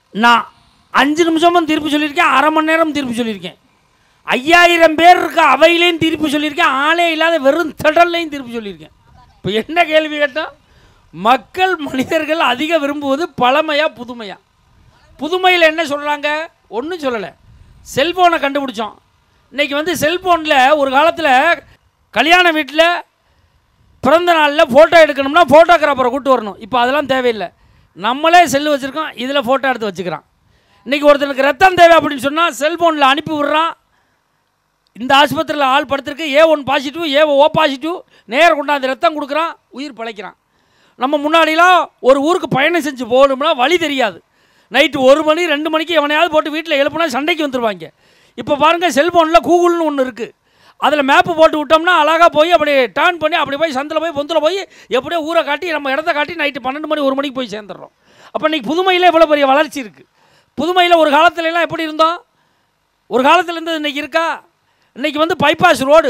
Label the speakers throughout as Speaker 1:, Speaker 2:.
Speaker 1: நான் அஞ்சு நிமிஷமும் தீர்ப்பு சொல்லியிருக்கேன் அரை மணி நேரம் தீர்ப்பு சொல்லியிருக்கேன் ஐயாயிரம் பேர் இருக்க அவையிலையும் தீர்ப்பு சொல்லியிருக்கேன் ஆளே இல்லாத வெறும் திடல்லையும் தீர்ப்பு சொல்லியிருக்கேன் இப்போ என்ன கேள்வி கேட்டால் மக்கள் மனிதர்கள் அதிக விரும்புவது பழமையா புதுமையா புதுமையில் என்ன சொல்கிறாங்க ஒன்றும் சொல்லலை செல்ஃபோனை கண்டுபிடிச்சோம் இன்றைக்கி வந்து செல்ஃபோனில் ஒரு காலத்தில் கல்யாண வீட்டில் பிறந்த நாளில் ஃபோட்டோ எடுக்கணும்னா ஃபோட்டோகிராஃபரை கூட்டு வரணும் இப்போ அதெல்லாம் தேவையில்லை நம்மளே செல்லு வச்சுருக்கோம் இதில் ஃபோட்டோ எடுத்து வச்சுக்கிறான் இன்றைக்கி ஒருத்தனுக்கு ரத்தம் தேவை அப்படின்னு சொன்னால் செல்ஃபோனில் அனுப்பி விட்றான் இந்த ஆஸ்பத்திரியில் ஆள் படுத்திருக்கு A one positive A O positive நேர கொண்டாந்து ரத்தம் கொடுக்குறான் உயிர் பிழைக்கிறான் நம்ம முன்னாடிலாம் ஒரு ஊருக்கு பயணம் செஞ்சு போகணும்னா வழி தெரியாது நைட்டு ஒரு மணி ரெண்டு மணிக்கு எவனையாவது போட்டு வீட்டில் எழுப்புனா சண்டைக்கு வந்துருவாங்க இப்போ பாருங்கள் செல்ஃபோனில் கூகுள்னு ஒன்று இருக்குது அதில் மேப்பு போட்டு விட்டோம்னா அழகாக போய் அப்படி டேர்ன் பண்ணி அப்படி போய் சந்தில் போய் பொந்தில் போய் எப்படியோ ஊரை காட்டி நம்ம இடத்த காட்டி நைட்டு பன்னெண்டு மணி ஒரு மணிக்கு போய் சேர்ந்துடுறோம் அப்போ இன்றைக்கி புதுமையில் இவ்வளோ பெரிய வளர்ச்சி இருக்குது புதுமையில் ஒரு காலத்துல எல்லாம் எப்படி இருந்தோம் ஒரு காலத்தில் இருந்தது இன்றைக்கி இருக்கா இன்றைக்கி வந்து பைபாஸ் ரோடு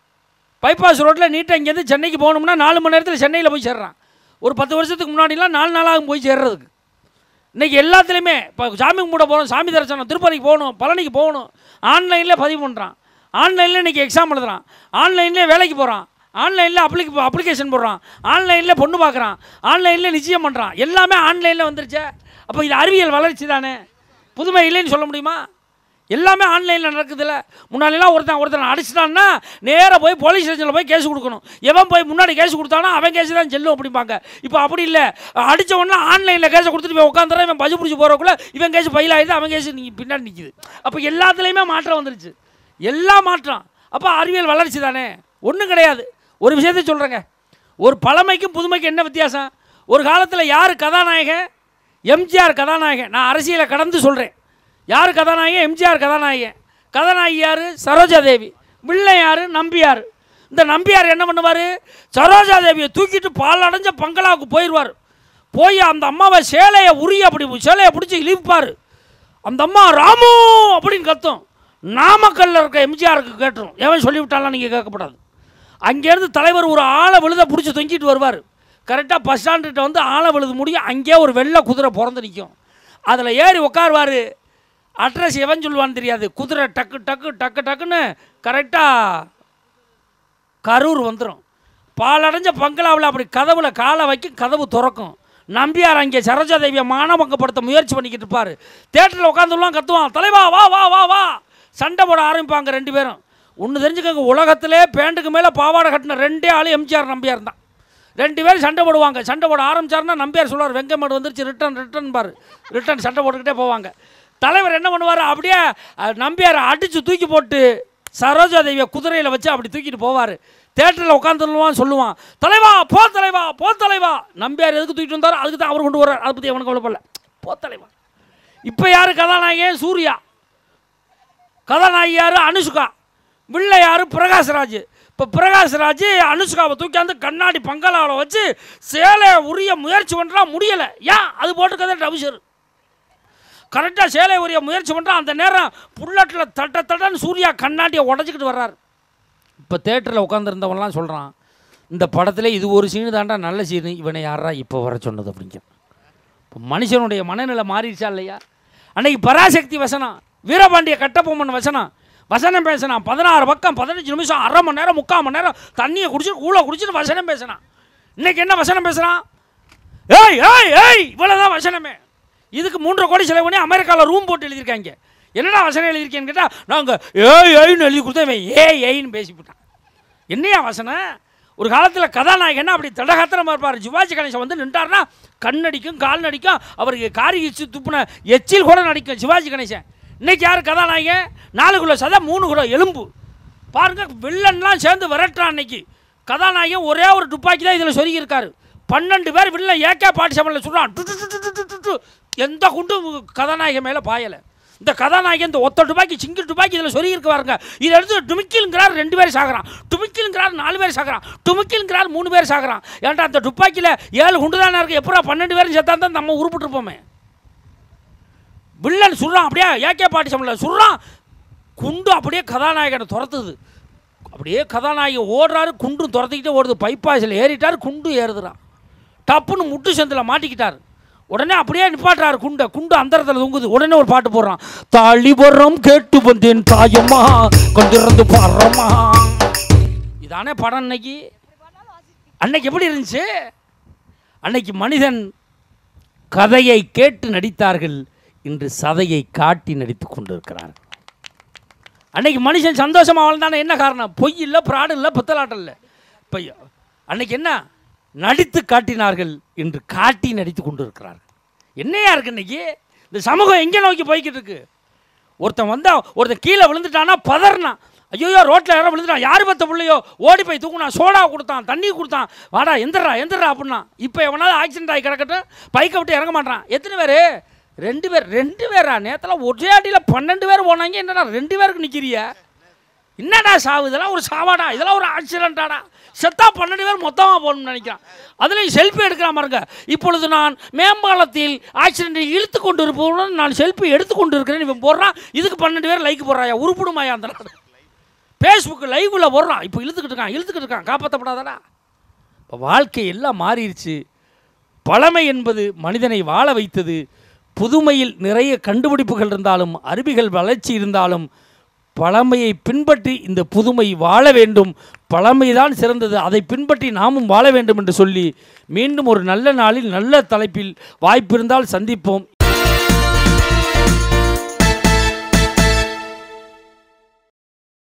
Speaker 1: பைபாஸ் ரோட்டில் நீட்டாக இங்கேருந்து சென்னைக்கு போகணும்னா நாலு மணி நேரத்தில் சென்னையில் போய் சேர்றான் ஒரு பத்து வருஷத்துக்கு முன்னாடிலாம் நாலு நாளாகும் போய் சேர்றதுக்கு இன்றைக்கி எல்லாத்துலேயுமே இப்போ சாமி கும்பிட போகிறோம் சாமி தரிசனம் திருப்பதிக்கு போகணும் பழனிக்கு போகணும் ஆன்லைனில் பதிவு பண்ணுறான் ஆன்லைனில் இன்றைக்கி எக்ஸாம் எழுதுறான் ஆன்லைன்லேயே வேலைக்கு போகிறான் ஆன்லைனில் அப்ளிக் அப்ளிகேஷன் போடுறான் ஆன்லைனில் பொண்ணு பார்க்குறான் ஆன்லைனில் நிச்சயம் பண்ணுறான் எல்லாமே ஆன்லைனில் வந்துருச்சே அப்போ இது அறிவியல் வளர்ச்சி தானே புதுமை இல்லைன்னு சொல்ல முடியுமா எல்லாமே ஆன்லைனில் நடக்குதுல்ல முன்னாடிலாம் ஒருத்தன் ஒருத்தன் அடிச்சிட்டான்னா நேராக போய் போலீஸ் ஸ்டேஷனில் போய் கேஸ் கொடுக்கணும் எவன் போய் முன்னாடி கேஸ் கொடுத்தானா அவன் கேஸ் தான் செல்லும் அப்படிம்பாங்க இப்போ அப்படி இல்லை அடித்த உடனே ஆன்லைனில் கேஸை கொடுத்துட்டு போய் உட்காந்துறேன் இவன் பஜு பிடிச்சி போகிறக்குள்ள இவன் கேஸ் ஃபைல் ஆகிடுது அவன் கேஸ் நீங்கள் பின்னாடி நிற்கிது அப்போ எல்லாத்துலேயுமே மாற்றம் வந்துருச்சு எல்லா மாற்றம் அப்போ அறிவியல் வளர்ச்சி தானே ஒன்றும் கிடையாது ஒரு விஷயத்தை சொல்கிறேங்க ஒரு பழமைக்கும் புதுமைக்கும் என்ன வித்தியாசம் ஒரு காலத்தில் யார் கதாநாயகன் எம்ஜிஆர் கதாநாயகன் நான் அரசியலை கடந்து சொல்கிறேன் யார் கதாநாயகன் எம்ஜிஆர் கதாநாயகன் கதாநாயகி யார் சரோஜா தேவி வில்லை யார் நம்பியார் இந்த நம்பியார் என்ன பண்ணுவார் சரோஜா தேவியை தூக்கிட்டு பால் அடைஞ்ச பங்களாவுக்கு போயிடுவார் போய் அந்த அம்மாவை சேலையை உரி அப்படி சேலையை பிடிச்சி இழுப்பார் அந்த அம்மா ராமு அப்படின்னு கத்தும் நாமக்கல்ல இருக்க எம்ஜிஆருக்கு கேட்டுரும் எவன் சொல்லிவிட்டாலாம் நீங்கள் கேட்கப்படாது அங்கேருந்து தலைவர் ஒரு ஆளை விழுத பிடிச்சி தொங்கிட்டு வருவார் கரெக்டாக பஸ் ஸ்டாண்டுகிட்ட வந்து ஆளை விழுது முடியும் அங்கேயே ஒரு வெள்ளை குதிரை பிறந்து நிற்கும் அதில் ஏறி உட்காருவார் அட்ரஸ் எவன் சொல்லுவான்னு தெரியாது குதிரை டக்கு டக்கு டக்கு டக்குன்னு கரெக்டாக கரூர் வந்துடும் பாலடைஞ்ச பங்களாவில் அப்படி கதவுல காலை வைக்கும் கதவு திறக்கும் நம்பியார் அங்கே சரோஜா தேவியை மானபங்கப்படுத்த முயற்சி பண்ணிக்கிட்டு இருப்பார் தேட்டரில் உட்காந்துலாம் கத்துவான் தலைவா வா வா வா வா சண்டை போட ஆரம்பிப்பாங்க ரெண்டு பேரும் ஒன்று தெரிஞ்சுக்கோங்க உலகத்திலே பேண்ட்டுக்கு மேலே பாவாடை கட்டின ரெண்டே ஆள் எம்ஜிஆர் நம்பியார் தான் ரெண்டு பேரும் சண்டை போடுவாங்க சண்டை போட ஆரம்பிச்சாருன்னா நம்பியார் சொல்லுவார் வெங்கமேடு வந்துருச்சு ரிட்டன் ரிட்டன் பாரு ரிட்டன் சண்டை போட்டுக்கிட்டே போவாங்க தலைவர் என்ன பண்ணுவார் அப்படியே அஹ், நம்பியாரை அடித்து தூக்கி போட்டு சரோஜா தேவியை குதிரையில் வச்சு அப்படி தூக்கிட்டு போவார் தேட்டரில் உட்காந்துருவான் சொல்லுவான் தலைவா போ தலைவா போ தலைவா நம்பியார் எதுக்கு தூக்கிட்டு வந்தாரோ அதுக்கு தான் அவர் கொண்டு வர்றார் அதை பற்றி அவனுக்கு கவலைப்படல போ தலைவா இப்போ யார் கதாநாயகன் சூர்யா கதாநாயகி யார் அனுஷ்கா வில்லை யார் பிரகாஷ்ராஜ் இப்போ பிரகாஷ்ராஜ் அனுஷ்காவை தூக்கியாந்து கண்ணாடி பங்களாவில் வச்சு சேலையை உரிய முயற்சி பண்ணுறா முடியலை ஏன் அது போட்டுக்கதே டவுசர் கரெக்டாக சேலை உரிய முயற்சி பண்ணுறான் அந்த நேரம் புல்லட்டில் தட்ட தட்டன்னு சூர்யா கண்ணாடியை உடச்சிக்கிட்டு வர்றார் இப்போ தேட்டரில் உட்காந்துருந்தவன்லாம் சொல்கிறான் இந்த படத்தில் இது ஒரு சீனு தாண்டா நல்ல சீனு இவனை யாரா இப்போ வர சொன்னது அப்படிங்க இப்போ மனுஷனுடைய மனநிலை மாறிடுச்சா இல்லையா அன்னைக்கு பராசக்தி வசனம் வீரபாண்டிய கட்டபொம்மன் வசனம் வசனம் பேசினான் பதினாறு பக்கம் பதினஞ்சு நிமிஷம் அரை மணி நேரம் முக்கால் மணி நேரம் தண்ணியை குடிச்சிட்டு கூழ குடிச்சிட்டு வசனம் பேசினான் இன்னைக்கு என்ன வசனம் பேசுகிறான் ஏய் ஏய் ஏய் இவ்வளோதான் வசனமே இதுக்கு மூன்றரை கோடி செலவு பண்ணி அமெரிக்காவில் ரூம் போட்டு எழுதியிருக்காங்க என்னடா வசனம் எழுதியிருக்கேன்னு கேட்டால் நாங்கள் ஏய் ஏய்னு எழுதி கொடுத்தா இவன் ஏய் ஏய்னு பேசிவிட்டான் என்னையா வசனம் ஒரு காலத்தில் கதாநாயகன்னா அப்படி தடகாத்திரமாக இருப்பார் சிவாஜி கணேசன் வந்து நின்றார்னா கண்ணடிக்கும் கால் நடிக்கும் அவருக்கு காரி இச்சு துப்புன எச்சில் கூட நடிக்கும் சிவாஜி கணேசன் இன்னைக்கு யார் கதாநாயகன் நாலு கிலோ சதை மூணு கிலோ எலும்பு பாருங்க வில்லன்லாம் சேர்ந்து விரட்டுறான் அன்னைக்கு கதாநாயகன் ஒரே ஒரு துப்பாக்கி தான் இதில் சொருகி இருக்காரு பன்னெண்டு பேர் வில்லன் ஏகே பாட்டி சமலில் சொல்கிறான் டு டு டு டு டு டு டு. எந்த குண்டும் கதாநாயகன் மேலே பாயலை இந்த கதாநாயகன் இந்த ஒத்த துப்பாக்கி சிங்கிள் துப்பாக்கி இதில் சொருகி இருக்கு பாருங்க இதை எடுத்து டுமிக்கில்ங்கிறார் ரெண்டு பேர் சாகுறான் டுமிக்கில்ங்கிறார் நாலு பேர் சாகுறான் டுமிக்கில்ங்கிறார் மூணு பேர் சாகுறான் ஏன்டா அந்த துப்பாக்கியில் ஏழு குண்டு தானே இருக்கு எப்படா பன்னெண்டு பேரும் செத்தா தான் நம்ம உருப்பிட்டுருப்போமே வில்லன் சுடுறான் அப்படியே ஏகே பாட்டி சமலில் சுடுறான் குண்டு அப்படியே கதாநாயகனை துரத்துது அப்படியே கதாநாயகன் ஓடுறாரு குண்டும் துரத்திக்கிட்டே ஓடுது பைப்பாஸில் ஏறிட்டார் குண்டு ஏறுதுறான் டப்புன்னு முட்டு சந்தில் மாட்டிக்கிட்டார் உடனே அப்படியே நிப்பாட்டுறாரு குண்டை குண்டு அந்தரத்தில் தொங்குது உடனே ஒரு பாட்டு போடுறான் தாளிபுரம் கேட்டு வந்தேன் தாயம்மா கொண்டிருந்து பாடுறம்மா இதானே படம் அன்னைக்கு அன்னைக்கு எப்படி இருந்துச்சு அன்னைக்கு மனிதன் கதையை கேட்டு நடித்தார்கள் இன்று சதையை காட்டி நடித்து கொண்டிருக்கிறார்கள் அன்னைக்கு மனுஷன் சந்தோஷமாக வாழ்ந்தானே என்ன காரணம் பொய் இல்லை பிராடு இல்லை பித்தலாட்டம் இல்லை இப்போ அன்னைக்கு என்ன நடித்து காட்டினார்கள் இன்று காட்டி நடித்து கொண்டிருக்கிறார்கள் என்னையா இருக்கு இன்னைக்கு இந்த சமூகம் எங்கே நோக்கி போய்கிட்டு இருக்கு ஒருத்தன் வந்தா ஒருத்தன் கீழே விழுந்துட்டானா பதறினான் ஐயோ ரோட்டில் யாரோ விழுந்துட்டான் யார் பத்த பிள்ளையோ ஓடி போய் தூக்குனான் சோடா கொடுத்தான் தண்ணி கொடுத்தான் வாடா எந்திரா எந்திரா அப்படின்னா இப்போ எவனாவது ஆக்சிடென்ட் ஆகி கிடக்கட்டும் பைக்கை விட்டு இறங்க மாட்டான் எத்தனை பேர் ரெண்டு பேர் ரெண்டு பேரா நேரத்தில் ஒரே அடியில் பன்னெண்டு பேர் போனாங்க என்னடா ரெண்டு பேருக்கு நிற்கிறிய என்னடா சாவு இதெல்லாம் ஒரு சாவாடா இதெல்லாம் ஒரு ஆக்சிடென்ட்டாடா செத்தா பன்னெண்டு பேர் மொத்தமாக போகணும்னு நினைக்கிறான் அதுலேயும் செல்ஃபி எடுக்கிறான் பாருங்க இப்பொழுது நான் மேம்பாலத்தில் ஆக்சிடென்ட்டை இழுத்து கொண்டு இருப்பவுடன் நான் செல்ஃபி எடுத்து கொண்டு இருக்கிறேன் இவன் போடுறான் இதுக்கு பன்னெண்டு பேர் லைக் போடுறாயா உருப்பிடுமாயா அந்த நாடு ஃபேஸ்புக் லைவ்ல போடுறான் இப்போ இழுத்துக்கிட்டு இருக்கான் இழுத்துக்கிட்டு இருக்கான் காப்பாற்றப்படாதடா இப்போ வாழ்க்கை எல்லாம் மாறிடுச்சு பழமை என்பது மனிதனை வாழ வைத்தது புதுமையில் நிறைய கண்டுபிடிப்புகள் இருந்தாலும் அறிவிகள் வளர்ச்சி இருந்தாலும் பழமையை பின்பற்றி இந்த புதுமை வாழ வேண்டும் பழமைதான் சிறந்தது அதை பின்பற்றி நாமும் வாழ வேண்டும் என்று சொல்லி மீண்டும் ஒரு நல்ல நாளில் நல்ல தலைப்பில் வாய்ப்பிருந்தால் சந்திப்போம்